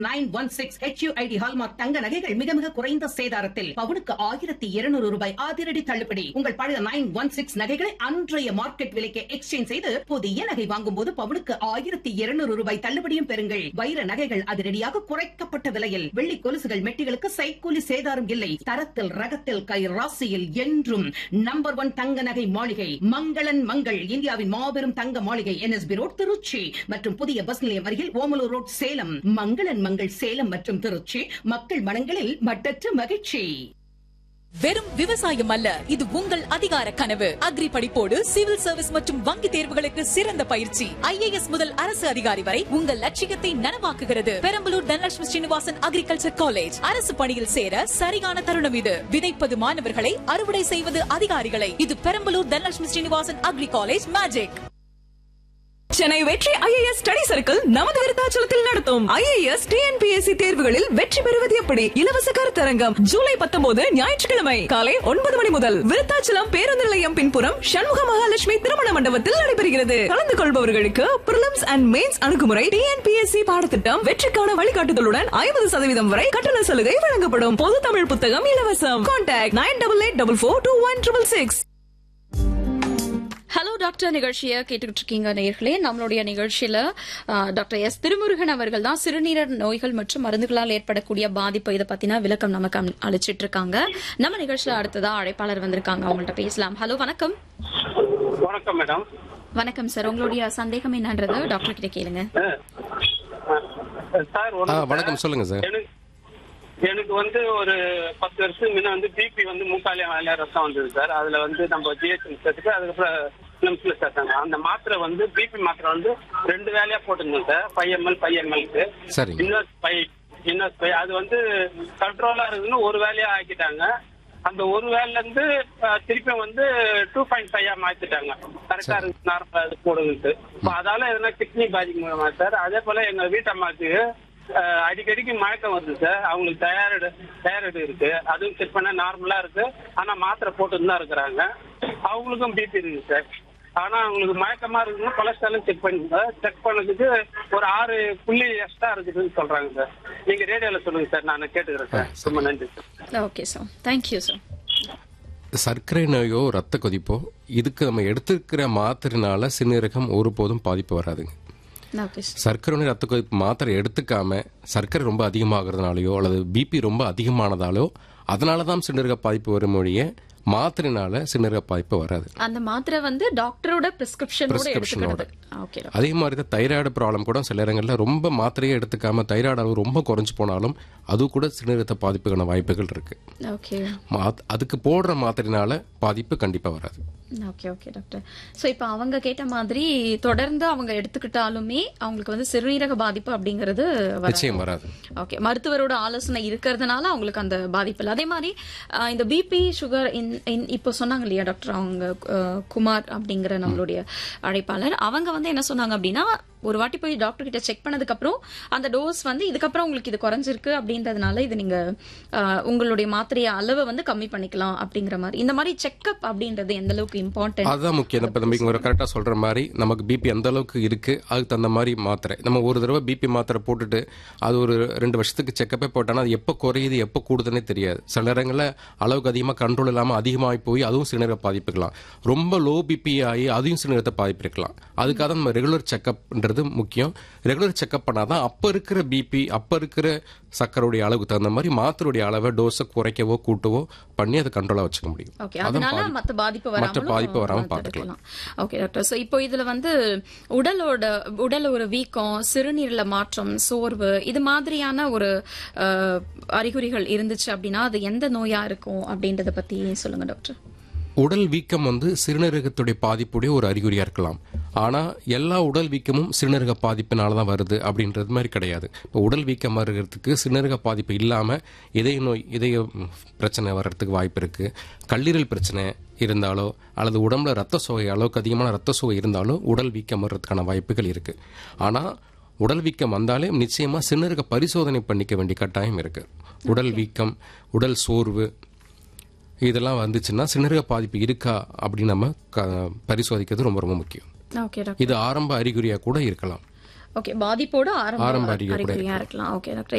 Nine one six HUID hallmark தங்க நகைகள் மிக மிக குறைந்த சேதாரத்தில் பவுனுக்கு ஆயிரத்தி இருநூறு ரூபாய் அதிரடி தள்ளுபடி உங்கள் பழைய நைன் ஒன் சிக்ஸ் நகைகளை அன்றைய மார்க்கெட் விலைக்கு எக்ஸ்சேஞ்ச் செய்து புதிய நகை வாங்கும் போது பவுனுக்கு ஆயிரத்தி இருநூறு ரூபாய் தள்ளுபடியும் பெறுங்கள் வைர நகைகள் அதிரடியாக குறைக்கப்பட்ட விலையில் வெள்ளி கொலுசுகள் மெட்டிகளுக்கு சைக்கூலி சேதாரம் இல்லை தரத்தில் ரகத்தில் கை ராசியில் என்றும் நம்பர் ஒன் தங்க நகை மாளிகை மங்களன் மங்கள் இந்தியாவின் மாபெரும் தங்க மாளிகை என்எஸ்பி ரோட் திருச்சி மற்றும் புதிய பஸ் நிலையம் அருகில் ஓமலூர் ரோட் சேலம் மங்களன் மங்கள் சேலம் மற்றும் திருச்சி மக்கள் மனங்களில் மட்டற்ற மகிழ்ச்சி வெறும் விவசாயம் அல்ல இது உங்கள் அதிகார கனவு அக்ரி படிப்போடு சிவில் சர்வீஸ் மற்றும் வங்கி தேர்வுகளுக்கு சிறந்த பயிற்சி ஐஏஎஸ் முதல் அரசு அதிகாரி வரை உங்கள் லட்சியத்தை நனவாக்குகிறது பெரம்பலூர் தனலட்சுமி ஸ்ரீனிவாசன் அக்ரிகல்ச்சர் காலேஜ் அரசு பணியில் சேர சரியான தருணம் இது விதைப்பது மாணவர்களை அறுவடை செய்வது அதிகாரிகளை இது Perambalur Dhanalakshmi Srinivasan agri college magic Chennai Vetri IAS study circle நமது விருத்தாச்சலத்தில் நடத்தும் ஐஏஎஸ் டிஎன்பிஎஸ்சி தேர்வுகளில் வெற்றி பெறுவது எப்படி இலவச கருத்தரங்கம் ஜூலை பத்தொன்பது ஞாயிற்றுக்கிழமை காலை ஒன்பது மணி முதல் விருத்தாச்சலம் பேருந்து நிலையம் பின்புறம் சண்முக மகாலட்சுமி திருமண மண்டபத்தில் நடைபெறுகிறது கலந்து கொள்பவர்களுக்கு பிரிலிம்ஸ் அண்ட் மெயின்ஸ் அணுகுமுறை டிஎன்பிஎஸ்சி பாடத்திட்டம் வெற்றிக்கான வழிகாட்டுதலுடன் ஐம்பது சதவீதம் வரை கட்டண சலுகை வழங்கப்படும் பொது தமிழ் புத்தகம் இலவசம் contact nine double eight double four two one triple six hello doctor நிகழ்ச்சியை கேட்டுக்கிட்டு இருக்கீங்க நேர்களே நம்மளுடைய நிகழ்ச்சியில ஆ, டாக்டர் எஸ் திருமுருகன் அவர்கள் தான் சிறுநீரக நோய்கள் மற்றும் மருந்துகளால் ஏற்படக்கூடிய பாதிப்பு இதை பத்தின விளக்கம் நமக்கு அம்- அளிச்சிட்டு இருக்காங்க நம்ம நிகழ்ச்சியில அடுத்ததா அழைப்பாளர் வந்திருக்காங்க அவங்கள்ட்ட பேசலாம் ஹலோ வணக்கம் வணக்கம் மேடம் வணக்கம் சார் உங்களுடைய சந்தேகம் என்னன்றது டாக்டர் கிட்ட கேளுங்க அஹ், அஹ், சார் ஆ ஒண்ணும் வணக்கம் சொல்லுங்க சார் எனக்கு எனக்கு வந்து ஒரு பத்து வருஷத்துக்கு முன்ன வந்து பிபி வந்து மூக்காலி வேலையா ரத்தம் வந்தது சார் அதுல வந்து நம்ம ஜிஹெச்எம் சேர்த்துட்டு அதுக்கப்புறம் பிலிம்ஸ்ல சேர்த்தாங்க அந்த மாத்திரை வந்து பிபி மாத்திரை வந்து ரெண்டு வேலையா போட்டிருந்தோம் சார் ஃபைவ் எம்எல் ஃபைவ் எம்எல்க்கு சரிங்க இன்வெஸ்ட் ஃபைவ் இன்வெஸ்ட் ஃபைவ் அது வந்து கண்ட்ரோலா இருக்குன்னு ஒரு வேலையா ஆக்கிட்டாங்க அந்த ஒரு வேலைல இருந்து அஹ், திருப்பி வந்து டூ பாயிண்ட் ஃபைவ் மாத்திட்டாங்க கரெக்டா இருக்கு நார்மலா இது போடுதுன்ட்டு இப்ப அதால எதனா கிட்னி பாதிக்குமா சார் அதே போல எங்க வீட்டம்மாக்கு அஹ், அடிக்கடிக்கு மயக்கம் வருது சார் அவங்களுக்கு தயாரிடு தயாரிடு இருக்கு அதுவும் செக் பண்ண நார்மலா இருக்கு ஆனா மாத்திரை போட்டுன்னு தான் இருக்கிறாங்க அவங்களுக்கும் பிபி இருக்கு சார் ஆனா அவங்களுக்கு மயக்கமா இருக்குன்னு கொலஸ்ட்ராலும் செக் பண்ணுங்க செக் பண்ணதுக்கு ஒரு ஆறு புள்ளி எக்ஸ்ட்ரா இருக்குதுன்னு சொல்றாங்க சார் நீங்க ரேடியோல சொல்லுங்க சார் நான் கேட்டுக்கிறேன் சார் ரொம்ப நன்றி sir okay sir thank you sir சர்க்கரை நோயோ ரத்த கொதிப்போ இதுக்கு நம்ம எடுத்துக்கிற மாத்திரைனால சிறுநீரகம் ஒருபோதும் பாதிப்பு வராதுங்க ஓகே சார் சர்க்கரை நோய் ரத்த கொதிப்பு மாத்திரை எடுத்துக்காம சர்க்கரை ரொம்ப அதிகமாகிறதுனாலயோ அல்லது பிபி ரொம்ப அதிகமானதாலோ அதனால தான் சிறுநீரக பாதிப்பு வரும் மொழியே மாத்திரைனால சிறுநீரக பாதிப்பு வராது அந்த மாத்திரை வந்து டாக்டரோட பிரிஸ்கிரிப்ஷனோட Prescription-ஓட. எடுத்துக்கிறது ஓகே அதே மாதிரி தான் தைராய்டு ப்ராப்ளம் கூட சில இடங்களில் ரொம்ப மாத்திரையே எடுத்துக்காம தைராய்டு அளவு ரொம்ப குறைஞ்சு போனாலும் அது கூட சிறுநீரகத்தை பாதிப்புக்கான வாய்ப்புகள் இருக்கு ஓகே மா- அதுக்கு போடுற மாத்திரைனால பாதிப்பு கண்டிப்பா வராது ஓகே ஓகே டாக்டர் ஸோ இப்போ அவங்க கேட்ட மாதிரி தொடர்ந்து அவங்க எடுத்துக்கிட்டாலுமே அவங்களுக்கு வந்து சிறுநீரக பாதிப்பு அப்படிங்கிறது வராது. நிச்சயம் வராது ஓகே மருத்துவரோட ஆலோசனை இருக்கிறதுனால அவங்களுக்கு அந்த பாதிப்பு இல்லை அதே மாதிரி ஆஹ், இந்த பிபி சுகர் இப்போ சொன்னாங்க இல்லையா டாக்டர் அவங்க ஆஹ், குமார் அப்படிங்கிற நம்மளுடைய அழைப்பாளர் அவங்க வந்து என்ன சொன்னாங்க அப்படின்னா ஒரு வாட்டி போய் டாக்டர் கிட்ட செக் பண்ணதுக்கு அப்புறம் அந்த டோஸ் வந்து இதுக்கப்புறம் உங்களுக்கு இது குறைஞ்சிருக்கு அப்படின்றதுனால இது நீங்க ஆஹ், உங்களுடைய மாத்திரைய அளவை வந்து கம்மி பண்ணிக்கலாம் அப்படிங்கிற மாதிரி இந்த மாதிரி செக்அப் அப்படின்றது எந்த அளவுக்கு இம்பார்ட்டன்ட் அதுதான் முக்கியம் இப்போ நம்ம இங்கே கரெக்டாக சொல்கிற மாதிரி நமக்கு பிபி எந்த அளவுக்கு இருக்குது அதுக்கு தகுந்த மாதிரி மாத்திரை நம்ம ஒரு தடவை பிபி மாத்திரை போட்டுட்டு அது ஒரு ரெண்டு வருஷத்துக்கு செக்கப்பே போட்டோன்னா அது எப்போ குறையுது எப்போ கூடுதுன்னே தெரியாது சில நேரங்களில் அளவுக்கு அதிகமாக கண்ட்ரோல் இல்லாமல் அதிகமாகி போய் அதுவும் சிறுநீரக பாதிப்புக்கலாம் ரொம்ப லோ பிபி ஆகி அதையும் சிறுநீரகத்தை பாதிப்பு இருக்கலாம் அதுக்காக தான் நம்ம ரெகுலர் செக்கப்ன்றது முக்கியம் ரெகுலர் செக்கப் பண்ணாதான் அப்போ இருக்கிற பிபி அப்போ இருக்கிற சக்கருடைய அளவுக்கு தகுந்த மாதிரி மாத்திரையுடைய அளவை டோஸை குறைக்கவோ கூட்டவோ பண்ணி அதை கண்ட்ரோலாக வச்சுக்க முடியும் ஓகே அதான் அதனால பாதிப்பு. மத்த பாதிப்பு மற்ற வராமலும் பாதிப்பு வராம தடுக்கலாம். பார்த்துக்கலாம் ஓகே டாக்டர் சோ இப்போ இதுல வந்து உடலோட உடல் ஒரு வீக்கம் சிறுநீர்ல மாற்றம் சோர்வு இது மாதிரியான ஒரு அஹ், அறிகுறிகள் இருந்துச்சு அப்படின்னா அது எந்த நோயா இருக்கும் அப்படின்றத பத்தி சொல்லுங்க டாக்டர் உடல் வீக்கம் வந்து சிறுநீரகத்துடைய பாதிப்புடைய ஒரு அறிகுறியா இருக்கலாம் ஆனா எல்லா உடல் வீக்கமும் சிறுநீரக பாதிப்பினால தான் வருது அப்படின்றது மாதிரி கிடையாது இப்போ உடல் வீக்கம் வருகிறதுக்கு சிறுநீரக பாதிப்பு இல்லாம இதய நோய் இதய ம், பிரச்சனை வர்றதுக்கு வாய்ப்பு இருக்கு கல்லீரல் பிரச்சனை இருந்தாலோ அல்லது உடம்புல ரத்த சோகை அளவுக்கு அதிகமான ரத்த சோகை இருந்தாலோ உடல் வீக்கம் வர்றதுக்கான வாய்ப்புகள் இருக்கு ஆனா உடல் வீக்கம் வந்தாலே நிச்சயமா சிறுநீரக பரிசோதனை பண்ணிக்க வேண்டிய கட்டாயம் இருக்கு உடல் வீக்கம் உடல் சோர்வு இதெல்லாம் வந்துச்சுன்னா சிறுநீரக பாதிப்பு இருக்கா அப்படின்னு நம்ம க- பரிசோதிக்கிறது ரொம்ப ரொம்ப முக்கியம் ஓகே டாக்டர் இது ஆரம்ப அறிகுறியா கூட இருக்கலாம் ஓகே பாதிப்போட ஆரம்ப ஆரம்ப அறிகுறி கூட அறிகுறியா இருக்கலாம் ஓகே டாக்டர்